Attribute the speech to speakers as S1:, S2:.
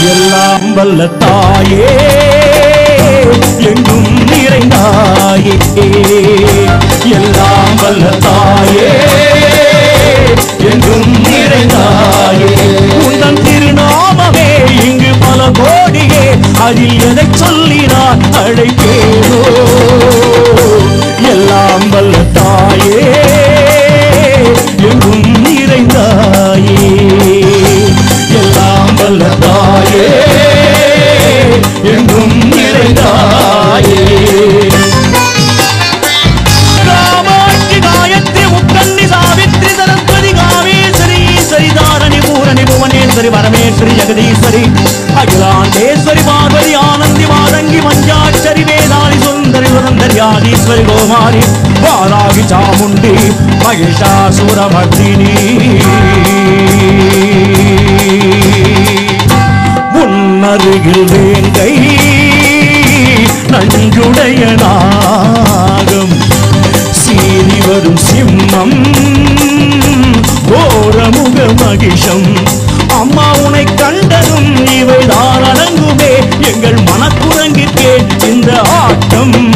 S1: எல்லாம் வல்ல தாயே எங்கும் நிறைந்தாயே எல்லாம் வல்ல தாயே எங்கும் நிறைந்தாயே உந்தன் திருநாமமே இங்கு பல கோடியே அதில் எதை சொல்லி நான் அழைப்பேனோ எல்லாம் வல்ல தாயே எங்கும் நிறைந்தாயே எல்லாம் வல்ல தாயே எங்கும் நிறைந்தாயே காமாட்சி காயத்ரி முக்கன்னி சாவித்ரி சரஸ்வதி காமேஸ்வரி ஈஸ்வரி தாரணி பூரணி புவனேஸ்வரி பரமேஸ்வரி ஜெகதீஸ்வரி அகிலாண்டேஸ்வரி பார்வதி ஆனந்தி மாதங்கி மஞ்சாட்சரி வேதாளி சுந்தரி சுரந்தரி ஆதீஸ்வரி கோமாரி வாராகி சாமுண்டி மகிஷாசுரமர்தினி உன்னருகில் வேங்கை நஞ்சுடைய நாகம் சீறி வரும் சிம்மம் ஓரமுக மகிஷம் அம்மா உனை கண்டதும் இவைதான் அடங்குமே எங்கள் மனக்குரங்கிற்கே இந்த ஆட்டம்